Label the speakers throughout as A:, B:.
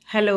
A: Hello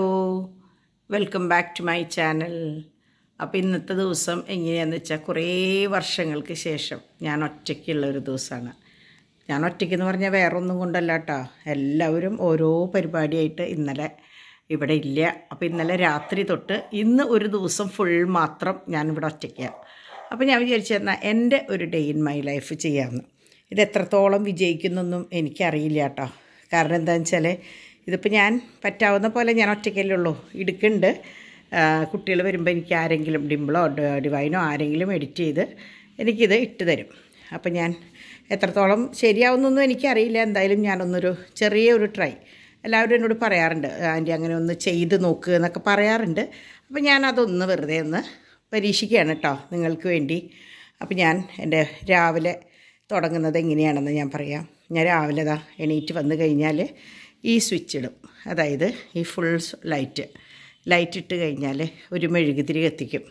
A: welcome back to my channel അപ്പോൾ ഇന്നത്തെ ദിവസം എങ്ങനെയാണെന്ന് വെച്ചാൽ കുറേ വർഷങ്ങൾക്ക് ശേഷം ഞാൻ ഒറ്റയ്ക്കുള്ള ഒരു ദിവസമാണ് ഞാൻ ഒറ്റയ്ക്കെന്ന് പറഞ്ഞാൽ വേറെ ഒന്നും കൊണ്ടല്ല കേട്ടോ എല്ലാവരും ഓരോ പരിപാടിയായിട്ട് ഇന്നലെ ഇവിടെ ഇല്ല അപ്പോൾ ഇന്നലെ രാത്രി തൊട്ട് ഇന്ന് ഒരു ദിവസം ഫുൾ മാത്രം ഞാൻ ഇവിടെ ഒറ്റയ്ക്കാണ് അപ്പോൾ ഞാൻ വിചാരിച്ചു എന്നാൽ എൻ്റെ ഒരു ഡേ ഇൻ മൈ ലൈഫ് ചെയ്യാമെന്ന് ഇത് എത്രത്തോളം വിജയിക്കുന്നൊന്നും എനിക്കറിയില്ല കേട്ടോ കാരണം എന്താണെന്ന് വെച്ചാൽ ഇതിപ്പോൾ ഞാൻ പറ്റാവുന്ന പോലെ ഞാൻ ഒറ്റയ്ക്കല്ലേ ഉള്ളൂ ഇടുക്കുന്നുണ്ട് കുട്ടികൾ വരുമ്പോൾ എനിക്ക് ആരെങ്കിലും ഡിംപിളോ ഡ- ഡിവൈനോ ആരെങ്കിലും എഡിറ്റ് ചെയ്ത് എനിക്കിത് ഇട്ട് തരും അപ്പോൾ ഞാൻ എത്രത്തോളം ശരിയാവുന്നൊന്നും എനിക്കറിയില്ല എന്തായാലും ഞാനൊന്നൊരു ചെറിയ ഒരു ട്രൈ എല്ലാവരും എന്നോട് പറയാറുണ്ട് ആൻറ്റി അങ്ങനെ ഒന്ന് ചെയ്ത് നോക്ക് എന്നൊക്കെ പറയാറുണ്ട് അപ്പോൾ ഞാൻ അതൊന്ന് വെറുതെ ഒന്ന് പരീക്ഷിക്കുകയാണ് കേട്ടോ നിങ്ങൾക്ക് വേണ്ടി അപ്പോൾ ഞാൻ എൻ്റെ രാവിലെ തുടങ്ങുന്നത് എങ്ങനെയാണെന്ന് ഞാൻ പറയാം ഞാൻ രാവിലെ ദാ എണീറ്റ് വന്നു കഴിഞ്ഞാൽ ഈ സ്വിച്ച് ഇടും അതായത് ഈ ഫുൾ ലൈറ്റ് ലൈറ്റ് ഇട്ട് കഴിഞ്ഞാൽ ഒരു മെഴുകുതിരി കത്തിക്കും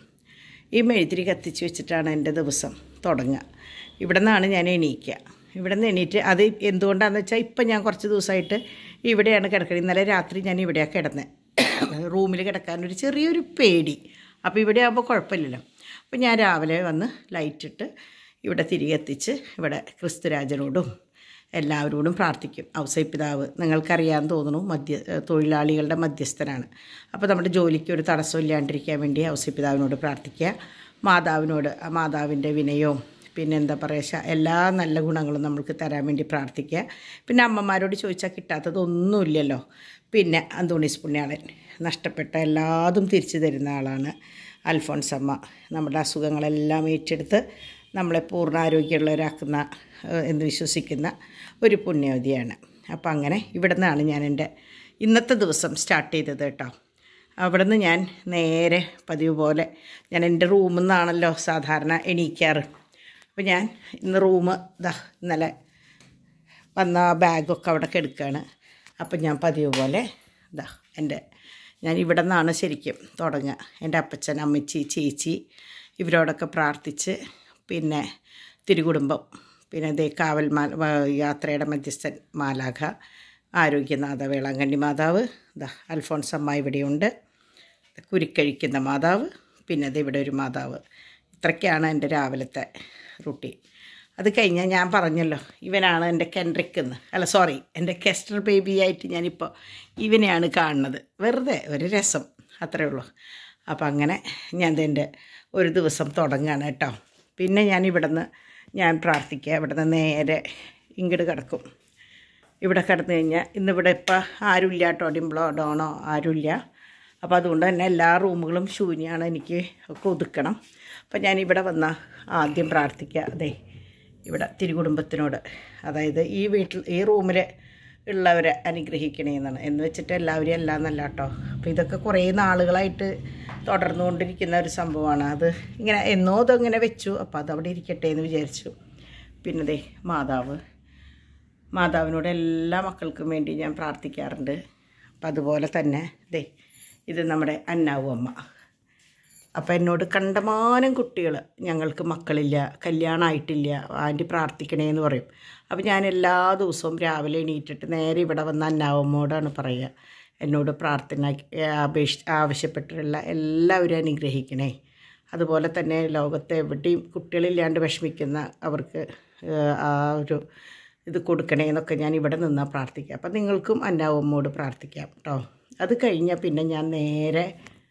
A: ഈ മെഴുകുതിരി കത്തിച്ച് വെച്ചിട്ടാണ് എൻ്റെ ദിവസം തുടങ്ങുക ഇവിടെ നിന്നാണ് ഞാൻ എണീക്കുക ഇവിടെ നിന്ന് എണീറ്റ് അത് എന്തുകൊണ്ടാണെന്ന് വെച്ചാൽ ഇപ്പം ഞാൻ കുറച്ച് ദിവസമായിട്ട് ഇവിടെയാണ് കിടക്കുന്നത് ഇന്നലെ രാത്രി ഞാൻ ഇവിടെയാണ് കിടന്നത് റൂമിൽ കിടക്കാനൊരു ചെറിയൊരു പേടി അപ്പോൾ ഇവിടെ ആകുമ്പോൾ കുഴപ്പമില്ലല്ലോ അപ്പോൾ ഞാൻ രാവിലെ വന്ന് ലൈറ്റ് ഇട്ട് ഇവിടെ തിരികെ എത്തിച്ച് ഇവിടെ ക്രിസ്തുരാജനോടും എല്ലാവരോടും പ്രാർത്ഥിക്കും ഔസൈപിതാവ് നിങ്ങൾക്കറിയാമെന്ന് തോന്നുന്നു മധ്യ തൊഴിലാളികളുടെ മധ്യസ്ഥനാണ് അപ്പോൾ നമ്മുടെ ജോലിക്ക് ഒരു തടസ്സം ഇല്ലാണ്ടിരിക്കാൻ വേണ്ടി ഔസൈപിതാവിനോട് പ്രാർത്ഥിക്കുക മാതാവിനോട് ആ മാതാവിൻ്റെ വിനയവും പിന്നെ എന്താ പറയുക ശ- എല്ലാ നല്ല ഗുണങ്ങളും നമ്മൾക്ക് തരാൻ വേണ്ടി പ്രാർത്ഥിക്കുക പിന്നെ അമ്മമാരോട് ചോദിച്ചാൽ കിട്ടാത്തതൊന്നുമില്ലല്ലോ പിന്നെ അന്തോണീസ് പുണ്യാളൻ നഷ്ടപ്പെട്ട എല്ലാതും തിരിച്ചു തരുന്ന ആളാണ് അൽഫോൺസമ്മ നമ്മുടെ അസുഖങ്ങളെല്ലാം ഏറ്റെടുത്ത് നമ്മളെ പൂർണ്ണ ആരോഗ്യമുള്ളവരാക്കുന്ന ഏഹ്, എന്ന് വിശ്വസിക്കുന്ന ഒരു പുണ്യവതിയാണ് അപ്പോൾ അങ്ങനെ ഇവിടെ നിന്നാണ് ഞാൻ എൻ്റെ ഇന്നത്തെ ദിവസം സ്റ്റാർട്ട് ചെയ്തത് കേട്ടോ അവിടെ നിന്ന് ഞാൻ നേരെ പതിവ് പോലെ ഞാൻ എൻ്റെ റൂമിൽ നിന്നാണല്ലോ സാധാരണ എണീക്കാറ് അപ്പോൾ ഞാൻ ഇന്ന് റൂം ഇതാ ഇന്നലെ വന്ന ആ ബാഗൊക്കെ അവിടെ കിടക്കുകയാണ് അപ്പം ഞാൻ പതിവ് പോലെ ഇതാ എൻ്റെ ഞാൻ ഇവിടെ നിന്നാണ് ശരിക്കും തുടങ്ങുക എൻ്റെ അപ്പച്ചൻ അമ്മച്ചി ചേച്ചി ഇവരോടൊക്കെ പ്രാർത്ഥിച്ച് പിന്നെ തിരുകുടുംബം പിന്നെ ദേ കാവൽ മാ വ- യാത്രയുടെ മധ്യസ്ഥൻ മാലാഖ ആരോഗ്യനാഥ വേളാങ്കണ്ണി മാതാവ് ഇതാ അൽഫോൺസമ്മ ഇവിടെയുണ്ട് കുരുക്കഴിക്കുന്ന മാതാവ് പിന്നെ ദേ ഇവിടെ ഒരു മാതാവ് ഇത്രയ്ക്കാണ് എൻ്റെ രാവിലത്തെ റൂട്ടീൻ അത് കഴിഞ്ഞാൽ ഞാൻ പറഞ്ഞല്ലോ ഇവനാണ് എൻ്റെ കെൻഡ്രിക് എന്ന് അല്ല സോറി എൻ്റെ കെസ്റ്റർ ബേബി ആയിട്ട് ഞാനിപ്പോൾ ഇവനെയാണ് കാണുന്നത് വെറുതെ ഒരു രസം അത്രേ ഉള്ളൂ അപ്പം അങ്ങനെ ഞാൻ ദേ എൻ്റെ ഒരു ദിവസം തുടങ്ങുകയാണ് കേട്ടോ പിന്നെ ഞാൻ ഇവിടുന്ന് ഞാൻ പ്രാർത്ഥിക്കുക ഇവിടുന്ന് നേരെ ഇങ്ങോട്ട് കിടക്കും ഇവിടെ കിടന്നു കഴിഞ്ഞാൽ ഇന്നിവിടെ ഇപ്പം ആരുമില്ല കേട്ടോ ഡിംബ്ലോ ഡോണോ ആരുമില്ല അപ്പോൾ അതുകൊണ്ട് തന്നെ എല്ലാ റൂമുകളും ശൂന്യമാണ് എനിക്ക് ഒക്കെ ഒതുക്കണം അപ്പം ഞാൻ ഇവിടെ വന്ന ആദ്യം പ്രാർത്ഥിക്കുക അതെ ഇവിടെ തിരുകുടുംബത്തിനോട് അതായത് ഈ വീട്ടിൽ ഈ റൂമിൽ ഉള്ളവരെ അനുഗ്രഹിക്കണേ എന്നാണ് എന്ന് വെച്ചിട്ട് എല്ലാവരെയും എല്ലാം എന്നല്ല കേട്ടോ അപ്പോൾ ഇതൊക്കെ കുറേ നാളുകളായിട്ട് തുടർന്നുകൊണ്ടിരിക്കുന്ന ഒരു സംഭവമാണ് അത് ഇങ്ങനെ എന്നോ ഇതങ്ങനെ വെച്ചു അപ്പോൾ അതവിടെ ഇരിക്കട്ടെ എന്ന് വിചാരിച്ചു പിന്നെ ദേ മാതാവ് മാതാവിനോട് എല്ലാ മക്കൾക്കും വേണ്ടി ഞാൻ പ്രാർത്ഥിക്കാറുണ്ട് അപ്പം അതുപോലെ തന്നെ ദേ ഇത് നമ്മുടെ അന്നാവു അമ്മ അപ്പം എന്നോട് കണ്ടമാനം കുട്ടികൾ ഞങ്ങൾക്ക് മക്കളില്ല കല്യാണമായിട്ടില്ല ആൻറ്റി പ്രാർത്ഥിക്കണേ എന്ന് പറയും അപ്പം ഞാൻ എല്ലാ ദിവസവും രാവിലെ എണീറ്റിട്ട് നേരെ ഇവിടെ വന്ന അന്നാവമ്മോടാണ് പറയുക എന്നോട് പ്രാർത്ഥന അപേക്ഷ ആവശ്യപ്പെട്ടിട്ടുള്ള എല്ലാവരും അനുഗ്രഹിക്കണേ അതുപോലെ തന്നെ ലോകത്തെ എവിടെയും കുട്ടികളില്ലാണ്ട് വിഷമിക്കുന്ന അവർക്ക് ഏഹ്, ആ ഒരു ഇത് കൊടുക്കണേ എന്നൊക്കെ ഞാൻ ഇവിടെ നിന്നാൽ പ്രാർത്ഥിക്കാം അപ്പം നിങ്ങൾക്കും അന്നാവമ്മോട് പ്രാർത്ഥിക്കാം കേട്ടോ അത് കഴിഞ്ഞാൽ പിന്നെ ഞാൻ നേരെ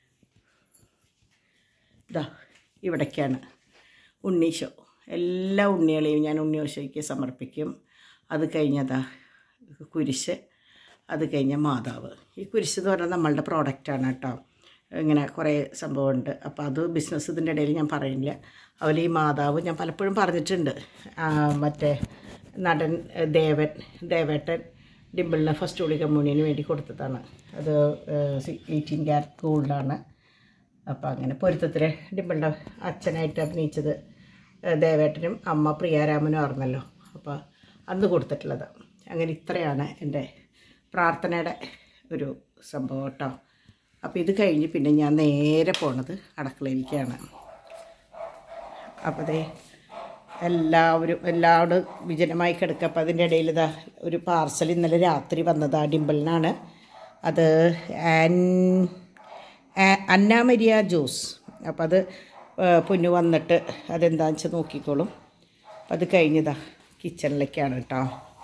A: ഇതാ ഇവിടേക്കാണ് ഉണ്ണീശോ എല്ലാ ഉണ്ണികളെയും ഞാൻ ഉണ്ണിയോശോയ്ക്ക് സമർപ്പിക്കും അത് കഴിഞ്ഞതാ കുരിശ് അത് കഴിഞ്ഞ മാതാവ് ഈ കുരിശ് എന്ന് പറഞ്ഞാൽ നമ്മളുടെ പ്രോഡക്റ്റാണ് കേട്ടോ ഇങ്ങനെ കുറേ സംഭവമുണ്ട് അപ്പോൾ അത് ബിസിനസ് ഇതിൻ്റെ ഇടയിൽ ഞാൻ പറയില്ല അതുപോലെ ഈ മാതാവ് ഞാൻ പലപ്പോഴും പറഞ്ഞിട്ടുണ്ട് ആ, മറ്റേ നടൻ ഏ, ദേവൻ ദേവേട്ടൻ ഡിമ്പിളിന് ഫസ്റ്റ് ഹോളി കമ്മ്യൂണിയന് വേണ്ടി കൊടുത്തതാണ് അത് എയ്റ്റീൻ ക്യാരറ്റ് ഗോൾഡാണ് അപ്പോൾ അങ്ങനെ പൊരുത്തത്തിൽ ഡിമ്പിളുടെ അച്ഛനായിട്ട് അഭിനയിച്ചത് ഏഹ്, ദേവേട്ടനും അമ്മ പ്രിയാരാമനും ആയിരുന്നല്ലോ അപ്പോൾ അന്ന് കൊടുത്തിട്ടുള്ളത് അങ്ങനെ ഇത്രയാണ് എൻ്റെ പ്രാർത്ഥനയുടെ ഒരു സംഭവം കേട്ടോ അപ്പോൾ ഇത് കഴിഞ്ഞ് പിന്നെ ഞാൻ നേരെ പോണത് അടക്കളയിലേക്കാണ് അപ്പോൾ ദേ എല്ലാവരും എല്ലാവരും വിജനമായി കിടക്കുക അപ്പോൾ അതിൻ്റെ ഇടയിൽ ഇതാ ഒരു പാർസൽ ഇന്നലെ രാത്രി വന്നതാ ഡിമ്പിളിനാണ് അത് ആൻ ആ- അന്നാമരിയ ജ്യൂസ് അപ്പം അത് ഏ, പൊന്നു വന്നിട്ട് അതെന്താണെന്ന് വെച്ചാൽ നോക്കിക്കോളും അപ്പം അത് കഴിഞ്ഞതാ കിച്ചണിലേക്കാണ് കേട്ടോ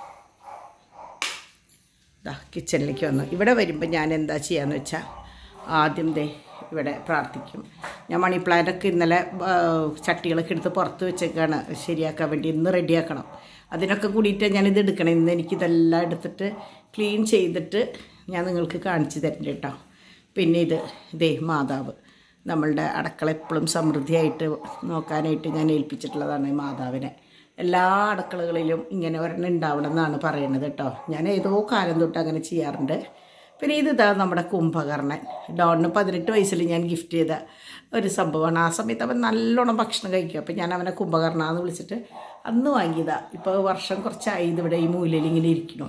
A: ദാ കിച്ചണിലേക്ക് വന്നു ഇവിടെ വരുമ്പോൾ ഞാൻ എന്താ ചെയ്യാന്ന് വെച്ചാൽ ആദ്യം ദേ ഇവിടെ പ്രാർത്ഥിക്കും ഞാൻ മണി പ്ലാന്റൊക്കെ ഇന്നലെ ആ, ചട്ടികളൊക്കെ എടുത്ത് പുറത്ത് വെച്ചേക്കാണ് ശരിയാക്കാൻ വേണ്ടി ഇന്ന് റെഡിയാക്കണം അതിനൊക്കെ കൂടിയിട്ട് ഞാനിത് എടുക്കണം ഇന്ന് എനിക്കിതെല്ലാം എടുത്തിട്ട് ക്ലീൻ ചെയ്തിട്ട് ഞാൻ നിങ്ങൾക്ക് കാണിച്ചു തരുന്നുണ്ട് കേട്ടോ പിന്നെ ഇത് ദേ മാതാവ് നമ്മളുടെ അടുക്കള എപ്പോഴും സമൃദ്ധിയായിട്ട് നോക്കാനായിട്ട് ഞാൻ ഏൽപ്പിച്ചിട്ടുള്ളതാണ് ഈ മാതാവിനെ എല്ലാ അടുക്കളകളിലും ഇങ്ങനെ ഒരെണ്ണം ഉണ്ടാവണം എന്നാണ് പറയുന്നത് കേട്ടോ ഞാൻ ഏതോ കാലം തൊട്ട് അങ്ങനെ ചെയ്യാറുണ്ട് പിന്നെ ഇത് ഇതാ നമ്മുടെ കുംഭകർണൻ ഡോണിന് പതിനെട്ട് വയസ്സിൽ ഞാൻ ഗിഫ്റ്റ് ചെയ്ത ഒരു സംഭവമാണ് ആ സമയത്ത് അവൻ നല്ലോണം ഭക്ഷണം കഴിക്കും അപ്പം ഞാൻ അവനെ കുംഭകർണ എന്ന് വിളിച്ചിട്ട് അന്ന് വാങ്ങിയതാ ഇപ്പോൾ വർഷം കുറച്ചായി ഇതിവിടെ ഈ മൂലയിൽ ഇങ്ങനെ ഇരിക്കണം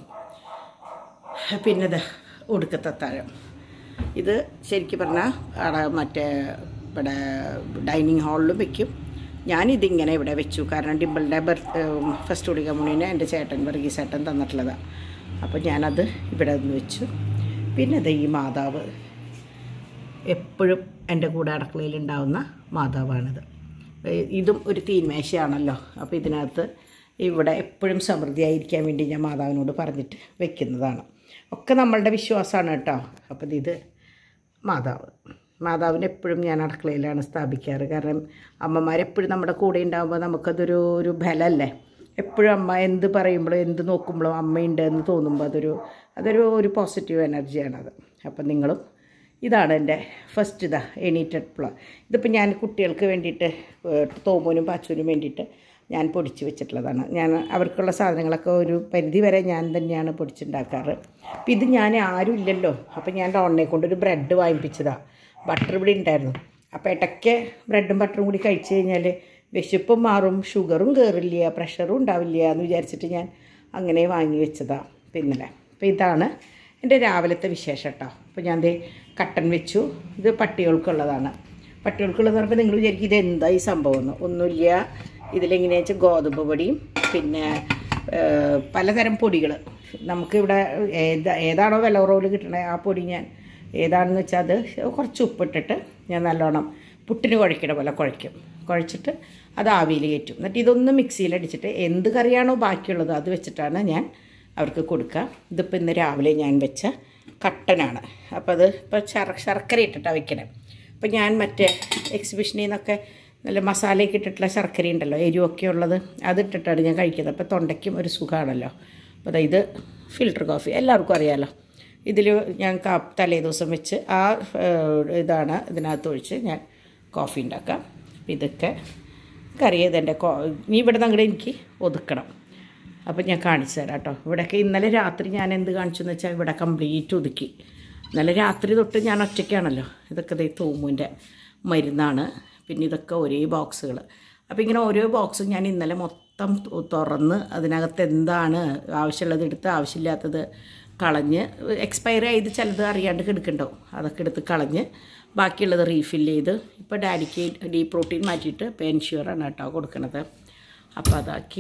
A: പിന്നെ ഇത് ഒടുക്കത്തത്താഴം ഇത് ശരിക്കും പറഞ്ഞാൽ അവിടെ മറ്റേ ഇവിടെ ഡൈനിങ് ഹാളിലും വെക്കും ഞാനിതിങ്ങനെ ഇവിടെ വെച്ചു കാരണം ഡിമ്പിളിൻ്റെ ബർത്ത് ഫസ്റ്റ് കുടി കമ്മ്യൂണിനെ എൻ്റെ ചേട്ടൻ വർഗീസ് ചേട്ടൻ തന്നിട്ടുള്ളതാണ് അപ്പോൾ ഞാനത് ഇവിടെ നിന്ന് വെച്ചു പിന്നെ ഇത് ഈ മാതാവ് എപ്പോഴും എൻ്റെ കൂടെ അടുക്കളയിൽ ഉണ്ടാവുന്ന മാതാവാണിത് ഏ- ഇതും ഒരു തീന്മേശയാണല്ലോ അപ്പോൾ ഇതിനകത്ത് ഇവിടെ എപ്പോഴും സമൃദ്ധിയായിരിക്കാൻ വേണ്ടി ഞാൻ മാതാവിനോട് പറഞ്ഞിട്ട് വെക്കുന്നതാണ് ഒക്കെ നമ്മളുടെ വിശ്വാസമാണ് കേട്ടോ അപ്പോൾ ഇത് മാതാവ് മാതാവിനെ എപ്പോഴും ഞാൻ അടുക്കളയിലാണ് സ്ഥാപിക്കാറ് കാരണം അമ്മമാരെപ്പോഴും നമ്മുടെ കൂടെ ഉണ്ടാകുമ്പോൾ നമുക്കതൊരു ഒരു ബലമല്ലേ എപ്പോഴും അമ്മ എന്ത് പറയുമ്പോഴും എന്ത് നോക്കുമ്പോഴും അമ്മയുണ്ട് എന്ന് തോന്നുമ്പോൾ അതൊരു അതൊരു ഒരു പോസിറ്റീവ് എനർജിയാണത് അപ്പം നിങ്ങളും ഇതാണ് എൻ്റെ ഫസ്റ്റ് ഇതാ എണീറ്റഡ് പ്ല ഇതിപ്പോൾ ഞാൻ കുട്ടികൾക്ക് വേണ്ടിയിട്ട് ഏഹ്, തോമോനും പാച്ചുവിനും വേണ്ടിയിട്ട് ഞാൻ പൊടിച്ച് വെച്ചിട്ടുള്ളതാണ് ഞാൻ അവർക്കുള്ള സാധനങ്ങളൊക്കെ ഒരു പരിധി വരെ ഞാൻ തന്നെയാണ് പൊടിച്ചുണ്ടാക്കാറ് അപ്പം ഇത് ഞാൻ ആരും ഇല്ലല്ലോ അപ്പം ഞാൻ ഡോണിനെ കൊണ്ടൊരു ബ്രെഡ് വാങ്ങിപ്പിച്ചതാണ് ബട്ടർ ഇവിടെ ഉണ്ടായിരുന്നു അപ്പോൾ ഇടയ്ക്ക് ബ്രെഡും ബട്ടറും കൂടി കഴിച്ച് കഴിഞ്ഞാൽ വിശപ്പും മാറും ഷുഗറും കയറില്ല പ്രഷറും ഉണ്ടാവില്ല എന്ന് വിചാരിച്ചിട്ട് ഞാൻ അങ്ങനെ വാങ്ങി വെച്ചതാണ് പിന്നലെ അപ്പോൾ ഇതാണ് എൻ്റെ രാവിലത്തെ വിശേഷം കേട്ടോ അപ്പോൾ ഞാൻ ദേ കട്ടൻ വെച്ചു ഇത് പട്ടികൾക്കുള്ളതാണ് പട്ടികൾക്കുള്ളതെന്ന് പറയുമ്പോൾ നിങ്ങൾ വിചാരിക്കും ഇത് എന്താ ഈ സംഭവം എന്ന് ഒന്നുമില്ല ഇതിലെങ്ങനെയാ വെച്ചാൽ ഗോതമ്പ് പൊടിയും പിന്നെ ഏഹ്, പലതരം പൊടികൾ നമുക്കിവിടെ ഏതാ ഏതാണോ വില കുറവിൽ കിട്ടണേ ആ പൊടി ഞാൻ ഏതാണെന്ന് വെച്ചാൽ അത് കുറച്ച് ഉപ്പിട്ടിട്ട് ഞാൻ നല്ലോണം പുട്ടിന് കുഴക്കണ പോലെ കുഴയ്ക്കും കുഴച്ചിട്ട് അത് ആവിയിൽ കയറ്റും എന്നിട്ട് ഇതൊന്ന് മിക്സിയിൽ അടിച്ചിട്ട് എന്ത് കറിയാണോ ബാക്കിയുള്ളത് അത് വെച്ചിട്ടാണ് ഞാൻ അവർക്ക് കൊടുക്കുക ഇതിപ്പോൾ ഇന്ന് രാവിലെ ഞാൻ വെച്ച കട്ടനാണ് അപ്പോൾ അത് ഇപ്പോൾ ശർ ശർക്കര ഇട്ടിട്ടാണ് വെക്കണേ അപ്പോൾ ഞാൻ മറ്റേ എക്സിബിഷനിൽ നിന്നൊക്കെ നല്ല മസാലയൊക്കെ ഇട്ടിട്ടുള്ള ശർക്കര ഉണ്ടല്ലോ എരിവൊക്കെ ഉള്ളത് അതിട്ടിട്ടാണ് ഞാൻ കഴിക്കുന്നത് അപ്പോൾ തൊണ്ടയ്ക്കും ഒരു സുഖമാണല്ലോ അപ്പോൾ ദാ ഇത് ഫിൽട്ടർ കോഫി എല്ലാവർക്കും അറിയാമല്ലോ ഇതിൽ ഞാൻ കാ തലേ ദിവസം വെച്ച് ആ ഏഹ്, ഇതാണ് ഇതിനകത്ത് ഒഴിച്ച് ഞാൻ കോഫി ഉണ്ടാക്കാം അപ്പം ഇതൊക്കെ കറിയത് എൻ്റെ കോ ഇനി ഇവിടെ നിന്ന് അങ്ങോട്ട് എനിക്ക് ഒതുക്കണം അപ്പം ഞാൻ കാണിച്ചു തരാം കേട്ടോ ഇവിടെയൊക്കെ ഇന്നലെ രാത്രി ഞാൻ എന്ത് കാണിച്ചു എന്ന് വെച്ചാൽ ഇവിടെ കംപ്ലീറ്റ് ഒതുക്കി ഇന്നലെ രാത്രി തൊട്ട് ഞാൻ ഒറ്റയ്ക്കാണല്ലോ ഇതൊക്കെ ദേ തൂമുൻ്റെ മരുന്നാണ് പിന്നെ ഇതൊക്കെ ഒരേ ബോക്സുകൾ അപ്പോൾ ഇങ്ങനെ ഓരോ ബോക്സും ഞാൻ ഇന്നലെ മൊത്തം തു- തുറന്ന് അതിനകത്ത് എന്താണ് ആവശ്യമുള്ളത് എടുത്ത് ആവശ്യമില്ലാത്തത് കളഞ്ഞ് എക്സ്പയർ ചെയ്ത് ചിലത് അറിയാണ്ട് കിടക്കുന്നുണ്ടാവും അതൊക്കെ എടുത്ത് കളഞ്ഞ് ബാക്കിയുള്ളത് റീഫിൽ ചെയ്ത് ഇപ്പോൾ ഡാഡിക്ക് ഡീ പ്രോട്ടീൻ മാറ്റിയിട്ട് ഇപ്പോൾ എൻഷ്യൂറാണ് കേട്ടോ കൊടുക്കണത് അപ്പോൾ അതാക്കി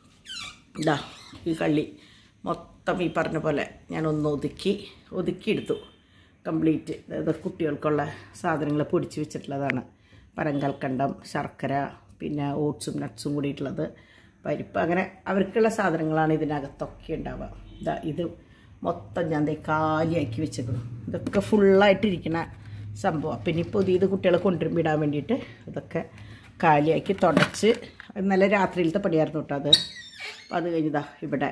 A: ഇതാ ഈ കള്ളി മൊത്തം ഈ പറഞ്ഞ പോലെ ഞാൻ ഒന്ന് ഒതുക്കി ഒതുക്കിയെടുത്തു കംപ്ലീറ്റ് അതായത് കുട്ടികൾക്കുള്ള സാധനങ്ങൾ പൊടിച്ച് വെച്ചിട്ടുള്ളതാണ് പരങ്കൽക്കണ്ടം ശർക്കര പിന്നെ ഓട്സും നട്ട്സും കൂടിയിട്ടുള്ളത് പരിപ്പ് അങ്ങനെ അവർക്കുള്ള സാധനങ്ങളാണ് ഇതിനകത്തൊക്കെ ഉണ്ടാവുക ഇതാ ഇത് മൊത്തം ഞാൻ ദേ കാലിയാക്കി വെച്ചേക്കുന്നു ഇതൊക്കെ ഫുള്ളായിട്ടിരിക്കുന്ന സംഭവം പിന്നെ ഇപ്പോൾ ഇത് കുട്ടികളെ കൊണ്ടുവരുമ്പോൾ ഇടാൻ വേണ്ടിയിട്ട് ഇതൊക്കെ കാലിയാക്കി തുടച്ച് ഇന്നലെ രാത്രിയിലത്തെ പണിയായിരുന്നു കേട്ടോ അത് അപ്പോൾ അത് കഴിഞ്ഞതാ ഇവിടെ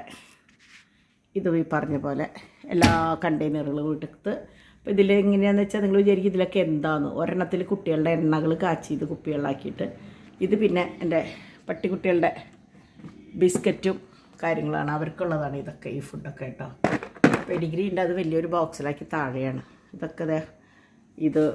A: ഇതും ഈ പറഞ്ഞ പോലെ എല്ലാ കണ്ടെയ്നറുകളും എടുത്ത് അപ്പോൾ ഇതിൽ എങ്ങനെയാണെന്ന് വെച്ചാൽ നിങ്ങൾ വിചാരിക്കും ഇതിലൊക്കെ എന്താന്ന് ഒരെണ്ണത്തിൽ കുട്ടികളുടെ എണ്ണകൾ കാച്ചി ഇത് കുപ്പികളിലാക്കിയിട്ട് ഇത് പിന്നെ എൻ്റെ പട്ടിക്കുട്ടികളുടെ ബിസ്ക്കറ്റും കാര്യങ്ങളാണ് അവർക്കുള്ളതാണ് ഇതൊക്കെ ഈ ഫുഡൊക്കെ കേട്ടോ പെഡിഗ്രി ഉണ്ട് അത് വലിയൊരു ബോക്സിലാക്കി താഴെയാണ് ഇതൊക്കെ ദേ ഇത്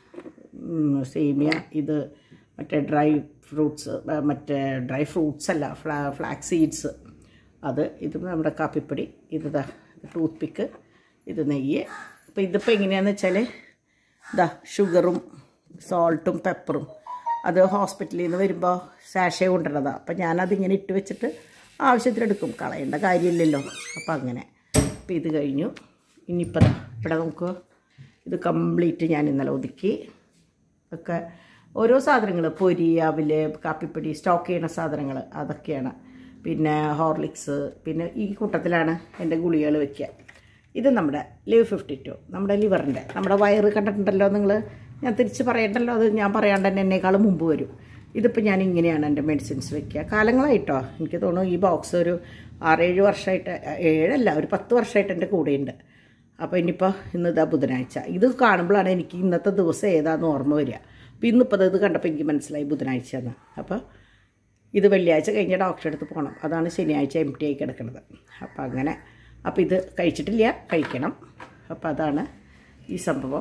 A: ഉം, സേമിയ ഇത് മറ്റേ ഡ്രൈ ഫ്രൂട്ട്സ് മറ്റേ ഡ്രൈ ഫ്രൂട്ട്സ് അല്ല ഫ്ലാ ഫ്ലാക്സ് സീഡ്സ് അത് ഇത് നമ്മുടെ കാപ്പിപ്പൊടി ഇത് ദാ ടൂത്ത് പിക്ക് ഇത് നെയ്യ് അപ്പോൾ ഇതിപ്പോൾ എങ്ങനെയാണെന്ന് വെച്ചാൽ ഇതാ ഷുഗറും സോൾട്ടും പെപ്പറും അത് ഹോസ്പിറ്റലിൽ നിന്ന് വരുമ്പോൾ സാഷേ കൊണ്ടുവരണതാണ് അപ്പം ഞാനതിങ്ങനെ ഇട്ട് വെച്ചിട്ട് ആവശ്യത്തിനെടുക്കും കളയേണ്ട കാര്യമില്ലല്ലോ അപ്പം അങ്ങനെ അപ്പം ഇത് കഴിഞ്ഞു ഇനിയിപ്പോൾ ദാ ഇവിടെ നമുക്ക് ഇത് കംപ്ലീറ്റ് ഞാൻ ഇന്നലെ ഒതുക്കി ഒക്കെ ഓരോ സാധനങ്ങൾ പൊരി അവില് കാപ്പിപ്പൊടി സ്റ്റോക്ക് ചെയ്യുന്ന സാധനങ്ങൾ അതൊക്കെയാണ് പിന്നെ ഹോർലിക്സ് പിന്നെ ഈ കൂട്ടത്തിലാണ് എൻ്റെ ഗുളികകൾ വെക്കുക ഇത് നമ്മുടെ ലിവ് ഫിഫ്റ്റി ടു നമ്മുടെ ലിവറിൻ്റെ നമ്മുടെ വയറ് കണ്ടിട്ടുണ്ടല്ലോ നിങ്ങൾ ഞാൻ തിരിച്ച് പറയണ്ടല്ലോ അത് ഞാൻ പറയാണ്ട് തന്നെ എന്നേക്കാളും മുമ്പ് വരും ഇതിപ്പോൾ ഞാൻ ഇങ്ങനെയാണ് എൻ്റെ മെഡിസിൻസ് വെക്കുക കാലങ്ങളായിട്ടോ എനിക്ക് തോന്നുന്നു ഈ ബോക്സ് ഒരു ആറേഴ് വർഷമായിട്ട് ഏഴല്ല ഒരു പത്ത് വർഷമായിട്ട് എൻ്റെ കൂടെയുണ്ട് അപ്പോൾ ഇനിയിപ്പോൾ ഇന്ന് ഇതാ ബുധനാഴ്ച ഇത് കാണുമ്പോഴാണ് എനിക്ക് ഇന്നത്തെ ദിവസം ഏതാണെന്ന് ഓർമ്മ വരിക അപ്പോൾ ഇന്നിപ്പോൾ ഇത് കണ്ടപ്പോൾ എനിക്ക് മനസ്സിലായി ബുധനാഴ്ച എന്ന് അപ്പോൾ ഇത് വെള്ളിയാഴ്ച കഴിഞ്ഞ ഡോക്ടറെ അടുത്ത് പോകണം അതാണ് ശനിയാഴ്ച എം ടി ആയി കിടക്കുന്നത് അപ്പോൾ അങ്ങനെ അപ്പോൾ ഇത് കഴിച്ചിട്ടില്ല കഴിക്കണം അപ്പോൾ അതാണ് ഈ സംഭവം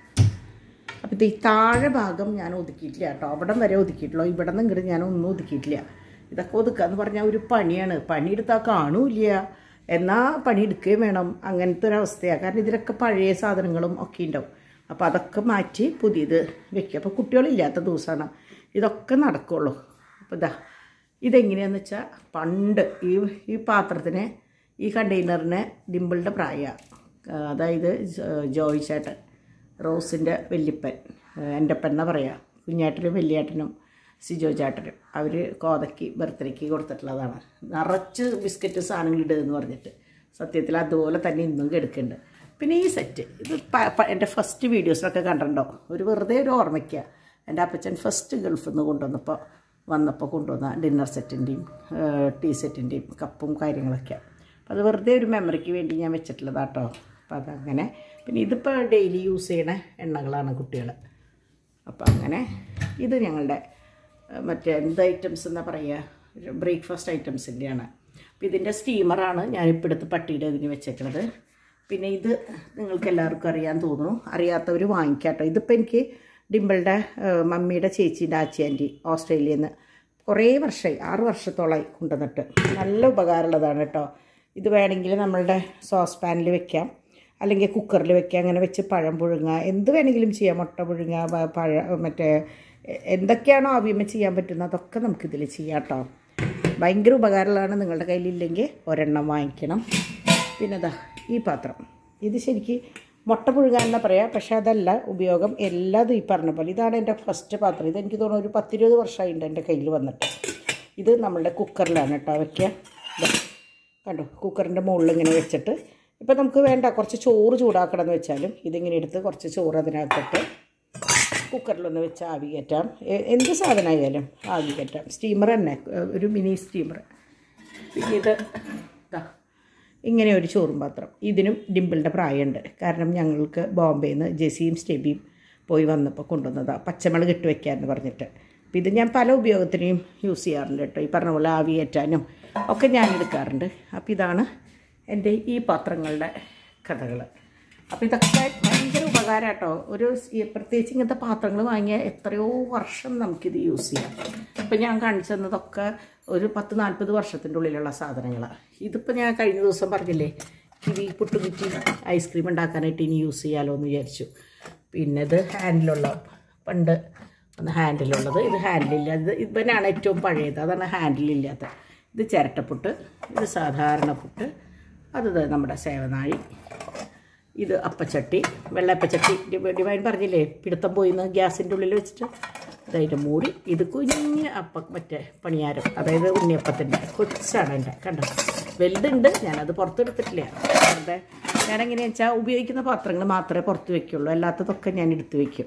A: അപ്പോൾ ഇത് ഈ താഴെ ഭാഗം ഞാൻ ഒതുക്കിയിട്ടില്ല കേട്ടോ അവിടം വരെ ഒതുക്കിയിട്ടുള്ളൂ ഇവിടെ നിന്ന് ഇങ്ങോട്ട് ഞാൻ ഒന്നും ഒതുക്കിയിട്ടില്ല ഇതൊക്കെ ഒതുക്കുക എന്ന് പറഞ്ഞാൽ ഒരു പണിയാണ് പണിയെടുത്താൽ കാണൂല എന്നാൽ പണിയെടുക്കുകയും വേണം അങ്ങനത്തെ ഒരു അവസ്ഥയാണ് കാരണം ഇതിലൊക്കെ പഴയ സാധനങ്ങളും ഒക്കെ ഉണ്ടാവും അപ്പോൾ അതൊക്കെ മാറ്റി പുതിയത് വെക്കുക അപ്പോൾ കുട്ടികളില്ലാത്ത ദിവസമാണ് ഇതൊക്കെ നടക്കുള്ളൂ അപ്പോൾ ഇതാ ഇതെങ്ങനെയാണെന്ന് വെച്ചാൽ പണ്ട് ഈ ഈ പാത്രത്തിന് ഈ കണ്ടെയ്നറിന് ഡിമ്പിളുടെ പ്രായമാണ് അതായത് ജോ- ജോയ് ചേട്ടൻ റോസിൻ്റെ വല്യപ്പൻ എൻ്റെ പെണ്ണ പറയാം കുഞ്ഞേട്ടനും വലിയേട്ടനും സിജോ ചേട്ടനും അവർ കോതയ്ക്ക് ബർത്ത്ഡേക്ക് കൊടുത്തിട്ടുള്ളതാണ് നിറച്ച് ബിസ്ക്കറ്റ് സാധനങ്ങൾ ഇടുകയെന്ന് പറഞ്ഞിട്ട് സത്യത്തിൽ അതുപോലെ തന്നെ ഇന്നും കെടുക്കുന്നുണ്ട് പിന്നെ ഈ സെറ്റ് ഇത് പ- പ- എൻ്റെ ഫസ്റ്റ് വീഡിയോസിലൊക്കെ കണ്ടിട്ടുണ്ടോ ഒരു വെറുതെ ഒരു ഓർമ്മയ്ക്ക എൻ്റെ അപ്പച്ചൻ ഫസ്റ്റ് ഗൾഫിൽ നിന്ന് കൊണ്ടുവന്നപ്പോൾ വന്നപ്പോൾ കൊണ്ടുവന്ന ഡിന്നർ സെറ്റിൻ്റെയും ടീ സെറ്റിൻ്റെയും കപ്പും കാര്യങ്ങളൊക്കെ അപ്പോൾ അത് വെറുതെ ഒരു മെമ്മറിക്ക് വേണ്ടി ഞാൻ വെച്ചിട്ടുള്ളതാണ് കേട്ടോ അപ്പോൾ അതങ്ങനെ പിന്നെ ഇതിപ്പോൾ ഡെയിലി യൂസ് ചെയ്യണ എണ്ണകളാണ് കുട്ടികൾ അപ്പോൾ അങ്ങനെ ഇത് ഞങ്ങളുടെ ഏഹ്, മറ്റേ എന്ത് ഐറ്റംസ് എന്നാ പറയുക ബ്രേക്ക്ഫാസ്റ്റ് ഐറ്റംസിൻ്റെയാണ് അപ്പോൾ ഇതിൻ്റെ സ്റ്റീമറാണ് ഞാനിപ്പോൾ എടുത്ത് പട്ടിയുടെ ഇതിന് വെച്ചേക്കുന്നത് പിന്നെ ഇത് നിങ്ങൾക്ക് എല്ലാവർക്കും അറിയാൻ തോന്നുന്നു അറിയാത്തവർ വാങ്ങിക്കാട്ടോ ഇതിപ്പോൾ എനിക്ക് ഡിമ്പിളുടെ ഏഹ്, മമ്മിയുടെ ചേച്ചീൻ്റെ ആച്ചി ആൻറ്റി ഓസ്ട്രേലിയയിൽ നിന്ന് കുറേ വർഷമായി ആറ് വർഷത്തോളമായി കൊണ്ടുവന്നിട്ട് നല്ല ഉപകാരമുള്ളതാണ് കേട്ടോ ഇത് വേണമെങ്കിൽ നമ്മളുടെ സോസ് പാനിൽ വെക്കാം അല്ലെങ്കിൽ കുക്കറിൽ വെക്കുക അങ്ങനെ വെച്ച് പഴം പുഴുങ്ങുക എന്ത് വേണമെങ്കിലും ചെയ്യാം മുട്ട പുഴുങ്ങുക പ- പഴ മറ്റേ എ- എന്തൊക്കെയാണോ ആവിയമ്മ ചെയ്യാൻ പറ്റുന്നത് അതൊക്കെ നമുക്കിതിൽ ചെയ്യാം കേട്ടോ ഭയങ്കര ഉപകാരമുള്ളതാണ് നിങ്ങളുടെ കയ്യിലില്ലെങ്കിൽ ഒരെണ്ണം വാങ്ങിക്കണം പിന്നെ ദാ ഈ പാത്രം ഇത് ശരിക്ക് മുട്ട പുഴുകാൻ എന്നാ പറയാം പക്ഷേ അതല്ല ഉപയോഗം എല്ലാതും ഈ പറഞ്ഞ പോലെ ഇതാണ് എൻ്റെ ഫസ്റ്റ് പാത്രം ഇത് എനിക്ക് തോന്നുന്നു ഒരു പത്തിരുപത് വർഷമായിട്ടുണ്ട് എൻ്റെ കയ്യിൽ വന്നിട്ട് ഇത് നമ്മളുടെ കുക്കറിലാണ് കേട്ടോ വയ്ക്കുക ദാ. കണ്ടോ കുക്കറിൻ്റെ മുകളിൽ ഇങ്ങനെ വെച്ചിട്ട് ഇപ്പം നമുക്ക് വേണ്ട കുറച്ച് ചോറ് ചൂടാക്കണം എന്ന് വെച്ചാലും ഇതിങ്ങനെ എടുത്ത് കുറച്ച് ചോറ് അതിനകത്തിട്ട് കുക്കറിലൊന്ന് വെച്ച് ആവി കയറ്റാം എ- എന്ത് സാധനമായാലും ആവി കയറ്റാം സ്റ്റീമർ തന്നെ ഏഹ് ഒരു മിനി സ്റ്റീമർ പിന്നെ ഇത് ദാ ഇങ്ങനെ ഒരു ചോറും പാത്രം ഇതിനും ഡിമ്പിളിൻ്റെ പ്രായമുണ്ട് കാരണം ഞങ്ങൾക്ക് ബോംബെയിൽ നിന്ന് ജെസിയും സ്റ്റെബിയും പോയി വന്നപ്പോൾ കൊണ്ടുവന്നതാണ് പച്ചമുളക് ഇട്ട് വെക്കാമെന്ന് പറഞ്ഞിട്ട് അപ്പം ഇത് ഞാൻ പല ഉപയോഗത്തിനും യൂസ് ചെയ്യാറുണ്ട് കേട്ടോ ഈ പറഞ്ഞ പോലെ ആവി കയറ്റാനും ഒക്കെ ഞാൻ എടുക്കാറുണ്ട് അപ്പോൾ ഇതാണ് എൻ്റെ ഈ പാത്രങ്ങളുടെ കഥകൾ അപ്പോൾ ഇതൊക്കെ ഭയങ്കര ഉപകാരം കേട്ടോ ഒരു സ് ഈ പ്രത്യേകിച്ച് ഇങ്ങനത്തെ പാത്രങ്ങൾ വാങ്ങിയാൽ എത്രയോ വർഷം നമുക്കിത് യൂസ് ചെയ്യാം ഇപ്പം ഞാൻ കാണിച്ചു തന്നതൊക്കെ ഒരു പത്ത് നാൽപ്പത് വർഷത്തിൻ്റെ ഉള്ളിലുള്ള സാധനങ്ങളാണ് ഇതിപ്പോൾ ഞാൻ കഴിഞ്ഞ ദിവസം പറഞ്ഞില്ലേ കിവി പുട്ടുകുറ്റി ഐസ്ക്രീം ഉണ്ടാക്കാനായിട്ട് ഇനി യൂസ് ചെയ്യാമല്ലോ എന്ന് വിചാരിച്ചു പിന്നെ ഇത് ഹാൻഡിലുള്ള പണ്ട് ഒന്ന് ഹാൻഡിലുള്ളത് ഇത് ഹാൻഡിലില്ല ഇത് ഇവനാണ് ഏറ്റവും പഴയത് അതാണ് ഹാൻഡിലില്ലാത്ത ഇത് ചിരട്ടപ്പുട്ട് ഇത് സാധാരണ പുട്ട് അത് ദേ നമ്മുടെ സേവനാഴി ഇത് അപ്പച്ചട്ടി വെള്ളയപ്പച്ചട്ടി ഡി- ഡിവൈൻ പറഞ്ഞില്ലേ പിടുത്തം പോയിന്ന് ഗ്യാസിൻ്റെ ഉള്ളിൽ വെച്ചിട്ട് അതായത് മൂടി ഇത് കുഞ്ഞ് അപ്പം മറ്റേ പണിയാരം അതായത് ഉണ്ണിയപ്പത്തിൻ്റെ കൊച്ചാണ് എൻ്റെ കണ്ടോ വലുതുണ്ട് ഞാനത് പുറത്തെടുത്തിട്ടില്ല വെറുതെ ഞാനെങ്ങനെയാണെന്ന് വെച്ചാൽ ഉപയോഗിക്കുന്ന പാത്രങ്ങൾ മാത്രമേ പുറത്ത് വയ്ക്കുള്ളൂ അല്ലാത്തതൊക്കെ ഞാൻ എടുത്ത് വയ്ക്കും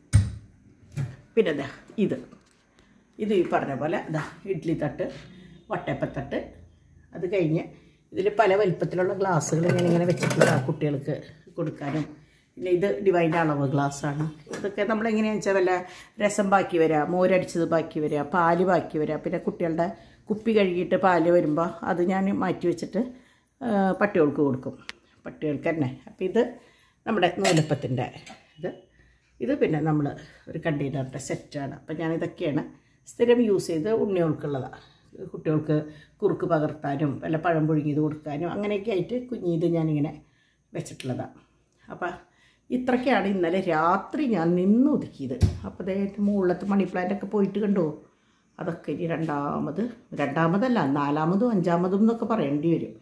A: പിന്നെ ദാ ഇത് ഇത് ഈ പറഞ്ഞ പോലെ ദാ ഇഡ്ഡലി തട്ട് വട്ടയപ്പത്തട്ട് അത് കഴിഞ്ഞ് ഇതിൽ പല വലിപ്പത്തിലുള്ള ഗ്ലാസ്സുകൾ ഞാൻ ഇങ്ങനെ വെച്ചിട്ടുള്ള കുട്ടികൾക്ക് കൊടുക്കാനും പിന്നെ ഇത് ഡിവൈൻ്റെ അളവ് ഗ്ലാസ്സാണ് ഇതൊക്കെ നമ്മളെങ്ങനെയാണെന്ന് വെച്ചാൽ വല്ല രസം ബാക്കി വരിക മോരടിച്ചത് ബാക്കി വരിക പാല് ബാക്കി വരിക പിന്നെ കുട്ടികളുടെ കുപ്പി കഴുകിയിട്ട് പാല് വരുമ്പോൾ അത് ഞാൻ മാറ്റി വെച്ചിട്ട് ആ, പട്ടികൾക്ക് കൊടുക്കും പട്ടികൾക്ക് തന്നെ അപ്പോൾ ഇത് നമ്മുടെ നൂലപ്പത്തിൻ്റെ ഇത് ഇത് പിന്നെ നമ്മൾ ഒരു കണ്ടെയ്നറിൻ്റെ സെറ്റാണ് അപ്പം ഞാനിതൊക്കെയാണ് സ്ഥിരം യൂസ് ചെയ്ത് ഉണ്ണികൾക്കുള്ളതാണ് കുട്ടികൾക്ക് കുറുക്ക് പകർത്താനും വല്ല പഴം പുഴുങ്ങിയത് കൊടുക്കാനും അങ്ങനെയൊക്കെ ആയിട്ട് കുഞ്ഞിത് ഞാനിങ്ങനെ വെച്ചിട്ടുള്ളതാണ് അപ്പം ഇത്രയൊക്കെയാണ് ഇന്നലെ രാത്രി ഞാൻ നിന്ന് ഒതുക്കിയത് അപ്പോൾ അതേ മുകളിലത്തെ മണി പ്ലാന്റൊക്കെ പോയിട്ട് കണ്ടോ അതൊക്കെ ഇനി രണ്ടാമത് രണ്ടാമതല്ല നാലാമതും അഞ്ചാമതും എന്നൊക്കെ പറയേണ്ടി വരും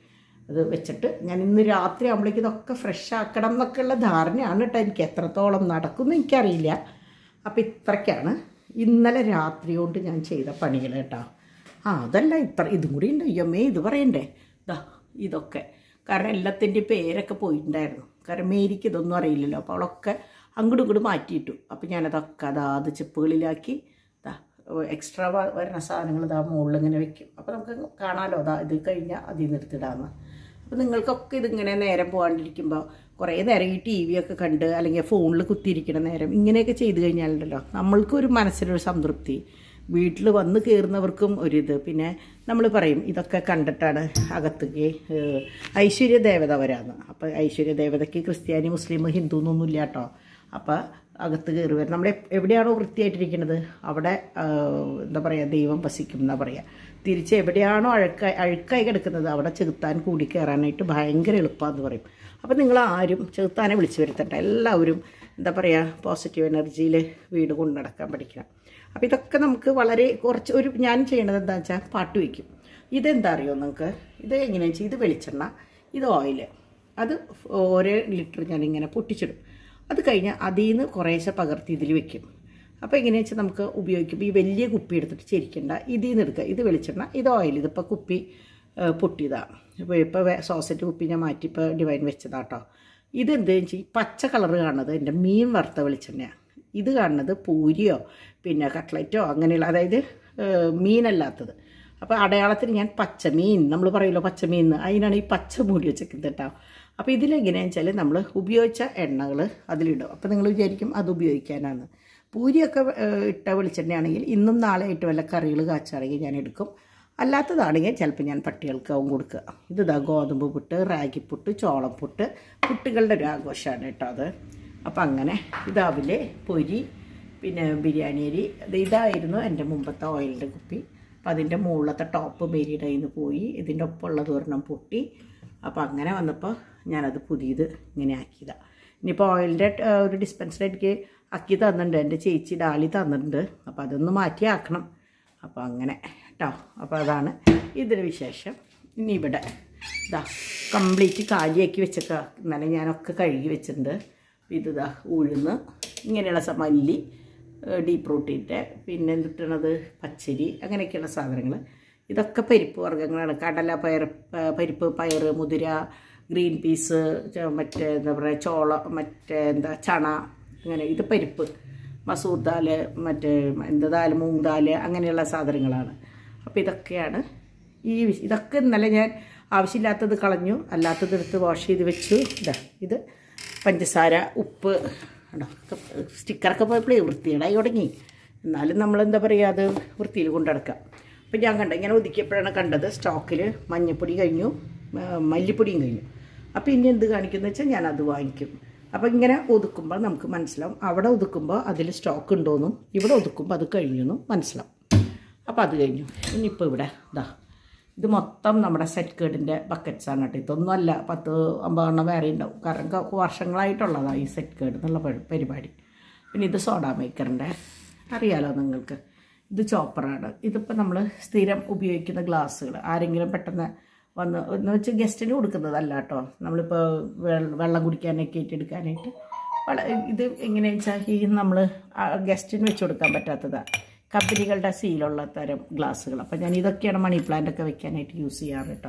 A: അത് വെച്ചിട്ട് ഞാൻ ഇന്ന് രാത്രി ആകുമ്പോഴേക്കും ഇതൊക്കെ ഫ്രഷ് ആക്കണം എന്നൊക്കെയുള്ള ധാരണയാണ് കേട്ടോ എനിക്ക് എത്രത്തോളം നടക്കുമെന്ന് എനിക്കറിയില്ല അപ്പോൾ ഇത്രയ്ക്കാണ് ഇന്നലെ രാത്രി കൊണ്ട് ഞാൻ ചെയ്ത പണികൾ കേട്ടോ ആ അതല്ല ഇത്ര ഇതും കൂടി ഉണ്ട് അയ്യമ്മേ ഇത് പറയണ്ടേ ഇതാ ഇതൊക്കെ കാരണം എല്ലാത്തിൻ്റെയും പേരൊക്കെ പോയിട്ടുണ്ടായിരുന്നു കാരണം മേരിക്ക് ഇതൊന്നും അറിയില്ലല്ലോ അപ്പോൾ അവളൊക്കെ അങ്ങോട്ടും ഇങ്ങോട്ടും മാറ്റിയിട്ടു അപ്പോൾ ഞാനതൊക്കെ അതാ അത് ചെപ്പുകളിലാക്കി ഇതാ എക്സ്ട്രാ വരുന്ന സാധനങ്ങൾ ഇതാ മുകളിൽ ഇങ്ങനെ വെക്കും അപ്പോൾ നമുക്ക് കാണാമല്ലോ അതാ ഇത് കഴിഞ്ഞാൽ അതിൽ നിന്ന് എടുത്തിടാമെന്ന് അപ്പോൾ നിങ്ങൾക്കൊക്കെ ഇതിങ്ങനെ നേരം പോകാണ്ടിരിക്കുമ്പോൾ കുറേ നേരം ഈ ടി വി ഒക്കെ കണ്ട് അല്ലെങ്കിൽ ഫോണിൽ കുത്തിയിരിക്കണ നേരം ഇങ്ങനെയൊക്കെ ചെയ്ത് കഴിഞ്ഞാലുണ്ടല്ലോ നമ്മൾക്കൊരു മനസ്സിനൊരു സംതൃപ്തി വീട്ടിൽ വന്ന് കയറുന്നവർക്കും ഒരിത് പിന്നെ നമ്മൾ പറയും ഇതൊക്കെ കണ്ടിട്ടാണ് അകത്തേക്ക് ഏഹ്, ഐശ്വര്യ ദേവത വരാന്ന് അപ്പോൾ ഐശ്വര്യ ദേവതയ്ക്ക് ക്രിസ്ത്യാനി മുസ്ലിം ഹിന്ദു എന്നൊന്നും ഇല്ല കേട്ടോ അപ്പോൾ അകത്ത് കയറി വരും നമ്മൾ എവിടെയാണോ വൃത്തിയായിട്ടിരിക്കുന്നത് അവിടെ ആ, എന്താ പറയുക ദൈവം വസിക്കും എന്നാ പറയുക തിരിച്ച് എവിടെയാണോ അഴുക്കായി അഴുക്കായി കിടക്കുന്നത് അവിടെ ചെകുത്താൻ കൂടി കയറാനായിട്ട് ഭയങ്കര എളുപ്പമാണെന്ന് പറയും അപ്പോൾ നിങ്ങൾ ആരും ചെകുത്താനെ വിളിച്ചു വരുത്തണ്ട എല്ലാവരും എന്താ പറയുക പോസിറ്റീവ് എനർജിയിൽ വീട് കൊണ്ടു നടക്കാൻ പഠിക്കണം അപ്പോൾ ഇതൊക്കെ നമുക്ക് വളരെ കുറച്ച് ഒരു ഞാൻ ചെയ്യണത് എന്താ വെച്ചാൽ പാട്ട് വയ്ക്കും ഇതെന്താ അറിയോ നിങ്ങൾക്ക് ഇത് എങ്ങനെയാണെന്ന് വെച്ചാൽ ഇത് വെളിച്ചെണ്ണ ഇത് ഓയില് അത് ഓരോ ലിറ്റർ ഞാനിങ്ങനെ പൊട്ടിച്ചിടും അത് കഴിഞ്ഞ് അതിൽ നിന്ന് കുറേശ്ശെ പകർത്തി ഇതിൽ വെക്കും അപ്പോൾ എങ്ങനെയാ വെച്ചാൽ നമുക്ക് ഉപയോഗിക്കുമ്പോൾ ഈ വലിയ കുപ്പി എടുത്തിട്ട് ചിരിക്കണ്ട ഇതിൽ നിന്ന് എടുക്കുക ഇത് വെളിച്ചെണ്ണ ഇത് ഓയിൽ ഇതിപ്പോൾ കുപ്പി ഏഹ്, പൊട്ടിയതാണ് ഇപ്പോൾ ഇപ്പോൾ സോസറ്റ് കുപ്പി ഞാൻ മാറ്റി ഇപ്പോൾ ഡിവൈൻ വെച്ചതാട്ടോ ഇത് എന്താണെന്ന് വെച്ചാൽ ഈ പച്ച കളറ് കാണുന്നത് എൻ്റെ മീൻ വറുത്ത വെളിച്ചെണ്ണയാണ് ഇത് കാണുന്നത് പൂരിയോ പിന്നെ കട്ട്ലറ്റോ അങ്ങനെയുള്ള അതായത് ഏഹ്, മീനല്ലാത്തത് അപ്പോൾ അടയാളത്തിന് ഞാൻ പച്ചമീൻ നമ്മൾ പറയുമല്ലോ പച്ചമീൻ എന്ന് അതിനാണ് ഈ പച്ച മൂടി വെച്ചേക്കുന്നത് കേട്ടോ അപ്പോൾ ഇതിലെങ്ങനെയാണെന്ന് വെച്ചാൽ നമ്മൾ ഉപയോഗിച്ച എണ്ണകൾ അതിലിടും അപ്പോൾ നിങ്ങൾ വിചാരിക്കും അത് ഉപയോഗിക്കാനാണ് പൂരിയൊക്കെ ഏഹ്, ഇട്ട വെളിച്ചെണ്ണയാണെങ്കിൽ ഇന്നും നാളെ ആയിട്ട് വല്ല കറികൾ കാച്ചാണെങ്കിൽ ഞാൻ എടുക്കും അല്ലാത്തതാണെങ്കിൽ ചിലപ്പോൾ ഞാൻ പട്ടികൾക്കാവും കൊടുക്കുക ഇത് ഇതാ ഗോതമ്പ് പുട്ട് റാഗിപ്പുട്ട് ചോളപ്പുട്ട് പുട്ടുകളുടെ ഒരു ആഘോഷമാണ് കേട്ടോ അത് അപ്പം അങ്ങനെ ഇതാവിലെ പൊരി പിന്നെ ബിരിയാണി അരി ഇത് ഇതായിരുന്നു എൻ്റെ മുമ്പത്തെ ഓയിലിൻ്റെ കുപ്പി അപ്പം അതിൻ്റെ മുകളിലത്തെ ടോപ്പ് മേരിയുടെ കയ്യിൽ നിന്ന് പോയി ഇതിൻ്റെ ഒപ്പമുള്ളത് ഒരെണ്ണം പൊട്ടി അപ്പോൾ അങ്ങനെ വന്നപ്പോൾ ഞാനത് പുതിയത് ഇങ്ങനെ ആക്കിയതാണ് ഇനിയിപ്പോൾ ഓയിലിൻ്റെ ഒരു ഡിസ്പെൻസർ എനിക്ക് ആക്കി തന്നിട്ടുണ്ട് എൻ്റെ ചേച്ചി ഡാലി തന്നിട്ടുണ്ട് അപ്പോൾ അതൊന്ന് മാറ്റി ആക്കണം അപ്പോൾ അങ്ങനെ കേട്ടോ അപ്പോൾ അതാണ് ഇതിന് വിശേഷം ഇനി ഇവിടെ ഇതാ കംപ്ലീറ്റ് കാലിയാക്കി വെച്ചേക്ക ഇന്നലെ ഞാനൊക്കെ കഴുകി വെച്ചിട്ടുണ്ട് ഇത് ഇതാ ഉഴുന്ന് ഇങ്ങനെയുള്ള സ- മല്ലി ഡീപ്പ് റൂട്ടിൻ്റെ പിന്നെ എന്തിട്ടണത് പച്ചരി അങ്ങനെയൊക്കെയുള്ള സാധനങ്ങൾ ഇതൊക്കെ പരിപ്പ് വർഗ്ഗങ്ങളാണ് കടല പയർ പ- പരിപ്പ് പയർ മുതിര ഗ്രീൻ പീസ് ച- മറ്റേ എന്താ പറയുക ചോള മറ്റേ എന്താ ചണ അങ്ങനെ ഇത് പരിപ്പ് മസൂർ ദാല് മറ്റേ എന്താ ദാല് മൂങ് ദാല് അങ്ങനെയുള്ള സാധനങ്ങളാണ് അപ്പോൾ ഇതൊക്കെയാണ് ഈ വിശ- ഇതൊക്കെ ഇന്നലെ ഞാൻ ആവശ്യമില്ലാത്തത് കളഞ്ഞു അല്ലാത്തത് എടുത്ത് വാഷ് ചെയ്ത് വെച്ചു ഇതാ ഇത് പഞ്ചസാര ഉപ്പ് ഉണ്ടോ സ്റ്റിക്കറൊക്കെ പോയപ്പോഴേ വൃത്തികേടായി തുടങ്ങി എന്നാലും നമ്മളെന്താ പറയുക അത് വൃത്തിയിൽ കൊണ്ടു നടക്കാം അപ്പം ഞാൻ കണ്ട ഇങ്ങനെ ഒതുക്കിയപ്പോഴാണ് കണ്ടത് സ്റ്റോക്കിൽ മഞ്ഞപ്പൊടി കഴിഞ്ഞു ആ, മല്ലിപ്പൊടിയും കഴിഞ്ഞു അപ്പോൾ ഇനി എന്ത് കാണിക്കുന്നത് വെച്ചാൽ ഞാൻ അത് വാങ്ങിക്കും അപ്പോൾ ഇങ്ങനെ ഒതുക്കുമ്പോൾ നമുക്ക് മനസ്സിലാവും അവിടെ ഒതുക്കുമ്പോൾ അതിൽ സ്റ്റോക്ക് ഉണ്ടോയെന്നും ഇവിടെ ഒതുക്കുമ്പോൾ അത് കഴിഞ്ഞെന്നും മനസ്സിലാവും അപ്പോൾ അത് കഴിഞ്ഞു ഇനിയിപ്പോൾ ഇവിടെ ഇതാ ഇത് മൊത്തം നമ്മുടെ സെറ്റ് കേഡിൻ്റെ ബക്കറ്റ്സ് ആണ് കേട്ടോ ഇതൊന്നും അല്ല പത്ത് അമ്പതെണ്ണം വേറെ ഉണ്ടാവും കാരണം ക- വർഷങ്ങളായിട്ടുള്ളതാണ് ഈ സെറ്റ് കേഡ് എന്നുള്ള പരി- പരിപാടി പിന്നെ ഇത് സോഡാ മേക്കറിൻ്റെ അറിയാലോ നിങ്ങൾക്ക് ഇത് ചോപ്പറാണ് ഇതിപ്പോൾ നമ്മൾ സ്ഥിരം ഉപയോഗിക്കുന്ന ഗ്ലാസ്സുകൾ ആരെങ്കിലും പെട്ടെന്ന് വന്ന് എന്ന് വെച്ചാൽ ഗസ്റ്റിന് കൊടുക്കുന്നതല്ല കേട്ടോ നമ്മളിപ്പോൾ വെള്ള- വെള്ളം കുടിക്കാനൊക്കെ ഏറ്റെടുക്കാനായിട്ട് വള- ഇത് എങ്ങനെയാണെന്ന് വെച്ചാൽ ഈ നമ്മൾ ഗസ്റ്റിന് വെച്ച് കൊടുക്കാൻ പറ്റാത്തതാണ് കമ്പനികളുടെ സീലുള്ള തരം ഗ്ലാസ്സുകൾ അപ്പോൾ ഞാൻ ഇതൊക്കെയാണ് മണി പ്ലാന്റ് ഒക്കെ വെക്കാനായിട്ട് യൂസ് ചെയ്യാറ് കേട്ടോ